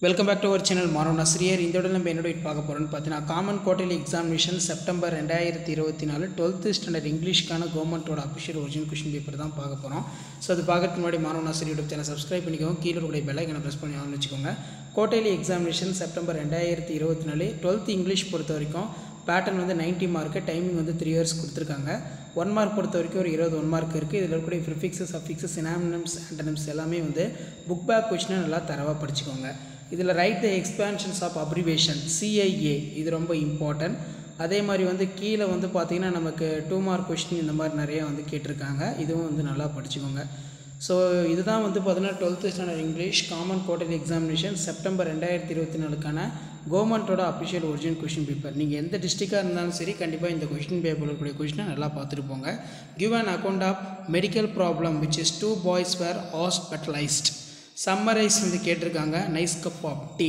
welcome back to our channel மாணவன் ஆசிரியர் இந்த இடம் நம்ம என்னோட பார்க்க போகிறோம்னு பார்த்தீங்கன்னா காமன் குவார்டர்லி எக்ஸாமினேஷன் செப்டம்பர் ரெண்டாயிரத்தி இருபத்தி நாலு டுவெல்த்து ஸ்டாண்டர்ட் இங்கிலீஷ்க்கான கவர்மெண்ட்டோட அஃபிஷியல் ஒரிஜினல் கொஷின் பேப்பர் தான் பார்க்க போகிறோம் ஸோ அது பார்க்கறதுக்கு முன்னாடி மாணவன் ஆசிரியர் யூடியூப் சேனல் சப்ஸ்கிரைப் பண்ணிக்கோங்க கீழே கூட பெல் ஐக்கனை ப்ரெஸ் பண்ணி ஆன் வச்சுக்கோங்க குவார்டர்லி எக்ஸாமினேஷன் செப்டம்பர் ரெண்டாயிரத்தி இருபத்தி நாலு டுவெல்த்து இங்கிலீஷ் பொறுத்த வரைக்கும் பேட்டர்ன் வந்து 90 மார்க்கு டைமிங் வந்து த்ரீ இயர்ஸ் கொடுத்துருக்காங்க ஒன் மார்க் பொறுத்த வரைக்கும் ஒரு இருபது ஒன் மார்க் இருக்குது இதில் இருக்கக்கூடிய ப்ரிஃபிக்ஸஸ் அஃபிக்ஸஸ் சினாமினம்ஸ் ஆண்டனம்ஸ் எல்லாமே வந்து புக் பேக் கொஷினை நல்லா தரவாக படிச்சுக்கோங்க இதில் write the expansions of abbreviation CIA இது ரொம்ப இம்பார்ட்டன்ட் அதே மாதிரி வந்து கீழே வந்து பார்த்திங்கன்னா நமக்கு டூ மார்க் கொஷின் இந்த மாதிரி நிறைய வந்து கேட்டிருக்காங்க இதுவும் வந்து நல்லா படிச்சுக்கோங்க ஸோ இதுதான் வந்து பார்த்தீங்கன்னா twelfth standard English common quarterly examination September ரெண்டாயிரத்தி இருபத்தி நாலுக்கான கவர்மெண்ட்டோட அஃபிஷியல் ஒரிஜினல் கொஷின் பேப்பர் நீங்கள் எந்த டிஸ்ட்ரிக்டாக இருந்தாலும் சரி கண்டிப்பாக இந்த கொஷின் பேப்பரில் இருக்கக்கூடிய கொஷினை நல்லா பார்த்துட்டு போங்க give an account of medical problem which is two boys were hospitalised summarise வந்து கேட்டிருக்காங்க நைஸ் கப் ஆஃப் டீ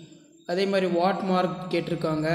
அதே மாதிரி வாட் மார்க் கேட்டிருக்காங்க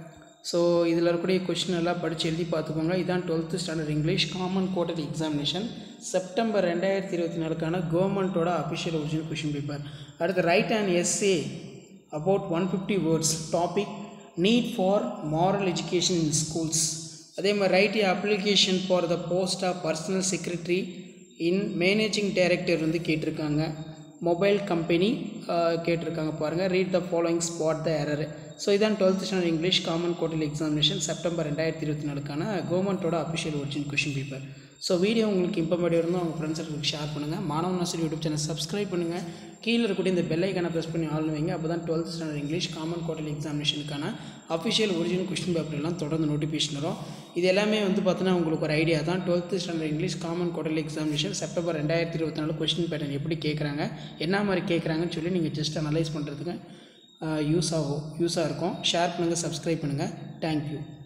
ஸோ இதில் இருக்கக்கூடிய கொஷின் எல்லாம் படித்து எழுதி பார்த்துக்கோங்க இதான் twelfth standard English common quarter examination September ரெண்டாயிரத்தி இருபத்தி நாலுக்கான கவர்மெண்ட்டோட அஃபிஷியல் ஒரிஜினல் கொஷின் பேப்பர் அடுத்து write and essay about one fifty words topic need for moral education in schools அதே மாதிரி write application for the post of personal secretary in managing director வந்து கேட்டிருக்காங்க mobile company கேட்டிருக்காங்க பாருங்கள் read the following spot the error so இதான் twelfth standard English common quarterly examination September ரெண்டாயிரத்தி இருபத்தி நாலுக்கான கவர்மெண்ட்டோட official original question paper so video உங்களுக்கு இம்பார்மெண்ட் இருந்தால் உங்கள் ஃப்ரெண்ட்ஸுக்கு ஷேர் பண்ணுங்கள் மாணவன் நாசர் யூடியூப் சேனல் சப்ஸ்கிரைப் பண்ணுங்கள் கீழே இருக்கக்கூடிய இந்த பெல் ஐக்கான ப்ரெஸ் பண்ணி ஆள் வைங்க அப்போ தான் twelfth standard English common quarterly எக்ஸாமினேஷனுக்கான அஃபிஷியல் ஒரிஜினல் கொஷின் பேப்பர் எல்லாம் தொடர்ந்து நோட்டிஃபிகேஷன் வரும் இது எல்லாமே வந்து பார்த்தீங்கன்னா உங்களுக்கு ஒரு ஐடியா தான் twelfth standard English common quarterly examination September ரெண்டாயிரத்தி இருபத்தி நாலு கொஷின் பேட்டர்ன் எப்படி கேட்குறாங்க என்ன மாதிரி கேட்குறாங்கன்னு சொல்லி நீங்கள் ஜஸ்ட் அனலைஸ் பண்ணுறதுக்கு யூஸ் ஆகும் யூஸாக இருக்கும் ஷேர் பண்ணுங்கள் சப்ஸ்கிரைப் பண்ணுங்கள் தேங்க்யூ